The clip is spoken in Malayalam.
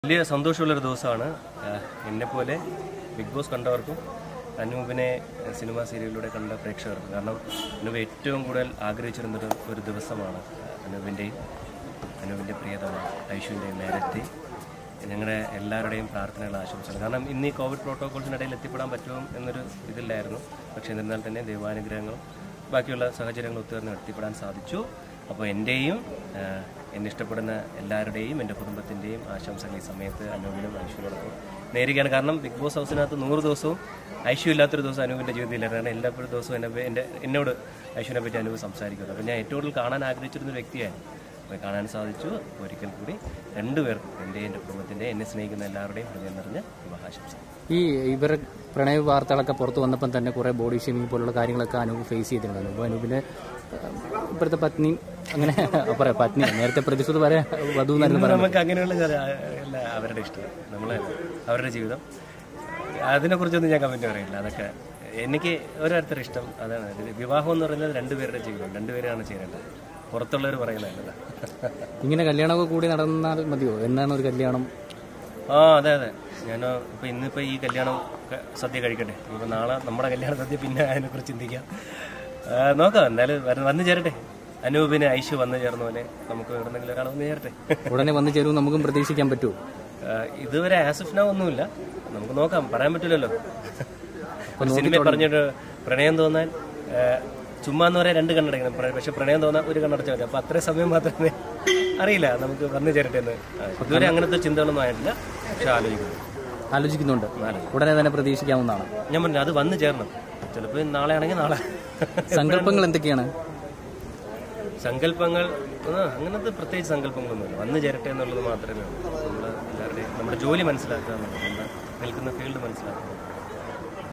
വലിയ സന്തോഷമുള്ളൊരു ദിവസമാണ് എന്നെ പോലെ ബിഗ് ബോസ് കണ്ടവർക്കും അനൂപിനെ ഏഹ്, സിനിമാ സീരിയലിലൂടെ കണ്ട പ്രേക്ഷകർക്കും കാരണം അനൂപ് ഏറ്റവും കൂടുതൽ ആഗ്രഹിച്ചിരുന്നൊരു ഒരു ദിവസമാണ് അനൂപിൻ്റെയും അനൂപിൻ്റെ പ്രിയതമ ഐഷുവിൻ്റെയും നേരത്തെ ഞങ്ങളുടെ എല്ലാവരുടെയും പ്രാർത്ഥനകൾ ആശംസകൾ കാരണം ഇന്ന് ഈ കോവിഡ് പ്രോട്ടോകോൾസിനിടയിൽ എത്തിപ്പെടാൻ പറ്റും എന്നൊരു ഇതില്ലായിരുന്നു പക്ഷേ എന്നിരുന്നാൽ തന്നെ ദൈവാനുഗ്രഹങ്ങളും ബാക്കിയുള്ള സാഹചര്യങ്ങൾ ഒത്തുതീർന്ന് എത്തിപ്പെടാൻ സാധിച്ചു അപ്പോൾ എൻ്റെയും ആഹ്, എന്നെ ഇഷ്ടപ്പെടുന്ന എല്ലാവരുടെയും എൻ്റെ കുടുംബത്തിൻ്റെയും ആശംസകൾ ഈ സമയത്ത് അനൂപിനും ഐശ്വര്യോടൊപ്പം നേരുകയാണ് കാരണം ബിഗ് ബോസ് ഹൗസിനകത്ത് നൂറ് ദിവസവും ഐശ്വര്യം ഇല്ലാത്തൊരു ദിവസം അനൂപിൻ്റെ ജീവിതത്തിലായിരുന്നു കാരണം എല്ലാ ദിവസവും എന്നെ എൻ്റെ എന്നോട് ഐശ്വര്യനെ പറ്റി അനൂപ് സംസാരിക്കുന്നത് അപ്പോൾ ഞാൻ ഏറ്റവും കൂടുതൽ കാണാൻ ആഗ്രഹിച്ചിരുന്ന ഒരു വ്യക്തിയായിരുന്നു അപ്പോൾ കാണാൻ സാധിച്ചു അപ്പോൾ ഒരിക്കൽ കൂടി രണ്ടുപേർക്കും എൻ്റെ എൻ്റെ കുടുംബത്തിൻ്റെ എന്നെ സ്നേഹിക്കുന്ന എല്ലാവരുടെയും ഹൃദയം നിറഞ്ഞ വിവാഹാശംസ ഈ ഇവരെ പ്രണയ വാർത്തകളൊക്കെ പുറത്തു വന്നപ്പം തന്നെ കുറേ ബോഡി ഷേമിങ് പോലുള്ള കാര്യങ്ങളൊക്കെ അനൂപ് ഫേസ് ചെയ്തിട്ടുണ്ടായിരുന്നു അപ്പോൾ അനൂപിൻ്റെ ഏഹ്, ഇപ്പോഴത്തെ പത്നി അങ്ങനെ പറയാം പത്നി നേരത്തെ പ്രതിശുദ്ധ വരെ വധു എന്നായിരുന്നു പറയുന്നത് നമുക്ക് അങ്ങനെയുള്ള കാര്യം, അല്ല അവരുടെ ഇഷ്ടം നമ്മൾ അവരുടെ ജീവിതം അതിനെക്കുറിച്ചൊന്നും ഞാൻ കമൻറ്റ് പറയില്ല അതൊക്കെ എനിക്ക് ഓരോരുത്തരുടെ ഇഷ്ടം അതാണ് ഇത് വിവാഹം എന്ന് പറയുന്നത് രണ്ടുപേരുടെ ജീവിതം രണ്ടുപേരാണ് ചെയ്യേണ്ടത് പുറത്തുള്ളവർ പറയുന്നതല്ല ഇങ്ങനെ കല്യാണമൊക്കെ കൂടി നടന്നാൽ മതിയോ എന്നാണ് ഒരു കല്യാണം ആ അതെ അതെ ഞാൻ ഇപ്പം ഇന്നിപ്പോൾ ഈ കല്യാണം ക- സദ്യ കഴിക്കട്ടെ ഇപ്പം നാളെ നമ്മുടെ കല്യാണ സദ്യ പിന്നെ അതിനെക്കുറിച്ച് ചിന്തിക്കാം ആ, നോക്കാം എന്തായാലും വര- വന്നു ചേരട്ടെ അനൂപിന് ഐശു വന്നു ചേർന്ന പോലെ നമുക്ക് എവിടെന്നെങ്കിലും ഒരാൾ വന്നു ചേരട്ടെ ഉടനെ വന്നു ചേരും നമുക്കും പ്രതീക്ഷിക്കാൻ പറ്റുമോ ആ, ഇതുവരെ ആസിഫ്ന ഒന്നുമില്ല നമുക്ക് നോക്കാം പറയാൻ പറ്റില്ലല്ലോ ഒരു സിനിമ പറഞ്ഞിട്ട് പ്രണയം തോന്നാൻ ആ, ചുമ്മാ എന്ന് പറയാൻ രണ്ട് കണ്ണടയ്ക്കണം പ്ര- പക്ഷെ പ്രണയം തോന്നാൻ ഒരു കണ്ണടച്ചാൽ മതി അപ്പൊ അത്രയും സമയം മാത്രമേ അറിയില്ല നമുക്ക് വന്നു ചേരട്ടെ എന്ന് ആ, ഇതുവരെ അങ്ങനത്തെ ചിന്തകളൊന്നും ആയിട്ടില്ല പക്ഷെ ആലോചിക്കുന്നു ആലോചിക്കുന്നുണ്ട് നാളെ. ഉടനെ തന്നെ പ്രതീക്ഷിക്കാവുന്നതാണ് ഞാൻ പറഞ്ഞു അത് വന്നു ചേരണം ചിലപ്പോൾ നാളെ ആണെങ്കിൽ നാളെ സങ്കല്പങ്ങൾ എന്തൊക്കെയാണ് സങ്കല്പങ്ങൾ ആ, അങ്ങനത്തെ പ്രത്യേകിച്ച് സങ്കല്പങ്ങളൊന്നുമില്ല വന്നു ചേരട്ടെ എന്നുള്ളത് മാത്രമേ ഉള്ളൂ നമ്മൾ എല്ലാവരുടെയും നമ്മുടെ ജോലി മനസ്സിലാക്കുക എന്നുള്ളത് നമ്മുടെ നിൽക്കുന്ന ഫീൽഡ് മനസ്സിലാക്കുക